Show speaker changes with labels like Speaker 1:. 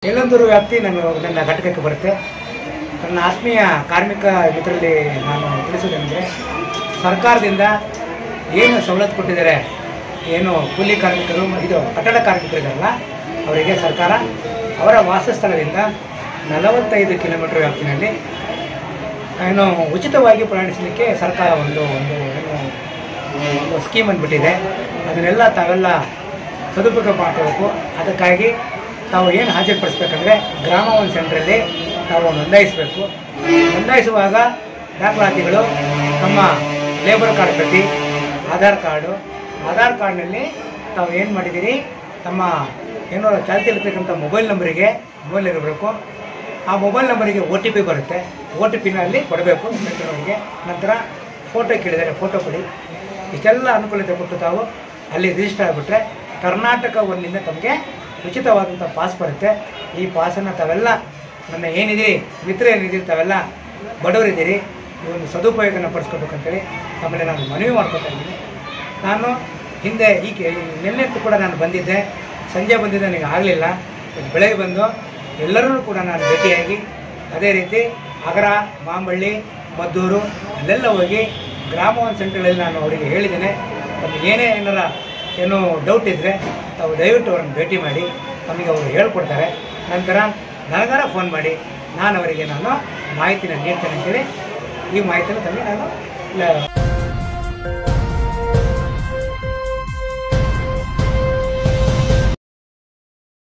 Speaker 1: ಎಲ್ಲೊಂದೂರು ವ್ಯಾಪ್ತಿ ನನ್ನ ನನ್ನ ಘಟಕಕ್ಕೆ ಬರುತ್ತೆ ನನ್ನ ಆತ್ಮೀಯ ಕಾರ್ಮಿಕ ಮಿತ್ರರಲ್ಲಿ ನಾನು ತಿಳಿಸೋದೇನೆಂದರೆ ಸರ್ಕಾರದಿಂದ ಏನು ಸವಲತ್ತು ಕೊಟ್ಟಿದ್ದಾರೆ ಏನು ಕೂಲಿ ಕಾರ್ಮಿಕರು ಇದು ಕಟ್ಟಡ ಕಾರ್ಮಿಕರಿಗಾರಲ್ಲ ಅವರಿಗೆ ಸರ್ಕಾರ ಅವರ ವಾಸಸ್ಥಳದಿಂದ ನಲವತ್ತೈದು ಕಿಲೋಮೀಟರ್ ವ್ಯಾಪ್ತಿನಲ್ಲಿ ಏನು ಉಚಿತವಾಗಿ ಪ್ರಯಾಣಿಸಲಿಕ್ಕೆ ಸರ್ಕಾರ ಒಂದು ಒಂದು ಏನು ಒಂದು ಸ್ಕೀಮ್ ಅಂದ್ಬಿಟ್ಟಿದೆ ಅದನ್ನೆಲ್ಲ ತಾವೆಲ್ಲ ಸದುಪಯೋಗ ಮಾಡ್ಕೋಬೇಕು ಅದಕ್ಕಾಗಿ ತಾವು ಏನು ಹಾಜರುಪಡಿಸ್ಬೇಕಂದ್ರೆ ಗ್ರಾಮ ಒನ್ ಸೆಂಟ್ರಲ್ಲಿ ತಾವು ನೋಂದಾಯಿಸಬೇಕು ನೋಂದಾಯಿಸುವಾಗ ದಾಖಲಾತಿಗಳು ತಮ್ಮ ಲೇಬರ್ ಕಾರ್ಡ್ ಪ್ರತಿ ಆಧಾರ್ ಕಾರ್ಡು ಆಧಾರ್ ಕಾರ್ಡ್ನಲ್ಲಿ ತಾವು ಏನು ಮಾಡಿದ್ದೀರಿ ತಮ್ಮ ಏನೋ ಚಾಲ್ತಿಯಲ್ಲಿರ್ತಕ್ಕಂಥ ಮೊಬೈಲ್ ನಂಬರಿಗೆ ಮೊಬೈಲ್ ಇರಬೇಕು ಆ ಮೊಬೈಲ್ ನಂಬರಿಗೆ ಒ ಟಿ ಪಿ ಬರುತ್ತೆ ಒ ಟಿ ಪಿನಲ್ಲಿ ಕೊಡಬೇಕು ಸೆಂಟ್ರವರಿಗೆ ನಂತರ ಫೋಟೋ ಕೇಳಿದರೆ ಫೋಟೋ ಕೊಡಿ ಇಷ್ಟೆಲ್ಲ ಅನುಕೂಲತೆ ಕೊಟ್ಟು ತಾವು ಅಲ್ಲಿ ರಿಜಿಸ್ಟರ್ ಆಗಿಬಿಟ್ರೆ ಕರ್ನಾಟಕ ಒಂದಿಂದ ತಮಗೆ ಉಚಿತವಾದಂಥ ಪಾಸ್ ಬರುತ್ತೆ ಈ ಪಾಸನ್ನು ತಾವೆಲ್ಲ ನನ್ನ ಏನಿದ್ದೀರಿ ಮಿತ್ರ ಏನಿದ್ದೀರಿ ತಾವೆಲ್ಲ ಬಡವರಿದ್ದೀರಿ ಈ ಒಂದು ಸದುಪಯೋಗನ ಪಡಿಸ್ಕೋಬೇಕಂತೇಳಿ ಆಮೇಲೆ ನಾನು ಮನವಿ ಮಾಡ್ಕೊತಾ ಇದ್ದೀನಿ ನಾನು ಹಿಂದೆ ಈಗ ನಿನ್ನೆತ್ತು ಕೂಡ ನಾನು ಬಂದಿದ್ದೆ ಸಂಜೆ ಬಂದಿದ್ದೆ ನನಗೆ ಆಗಲಿಲ್ಲ ಬೆಳಗ್ಗೆ ಬಂದು ಎಲ್ಲರೂ ಕೂಡ ನಾನು ಭೇಟಿಯಾಗಿ ಅದೇ ರೀತಿ ಅಗರ ಮಾಂಬಳ್ಳಿ ಮದ್ದೂರು ಅಲ್ಲೆಲ್ಲ ಹೋಗಿ ಗ್ರಾಮ ಒನ್ ಸೆಂಟ್ರಲ್ಲಿ ನಾನು ಅವರಿಗೆ ಹೇಳಿದ್ದೇನೆ ತಮಗೆ ಏನೇ ಏನಾರ ಏನು ಡೌಟ್ ಇದ್ದರೆ ತಾವು ದಯವಿಟ್ಟು ಅವ್ರನ್ನ ಭೇಟಿ ಮಾಡಿ ತಮಗೆ ಅವರು ಹೇಳ್ಕೊಡ್ತಾರೆ ನಂತರ ನನಗಾರ ಫೋನ್ ಮಾಡಿ ನಾನು ಅವರಿಗೆ ನಾನು ಮಾಹಿತಿನ ನೀಡ್ತೇನೆ ಅಂತೇಳಿ ಈ ಮಾಹಿತಿನ ತಮಗೆ ನಾನು ಲ-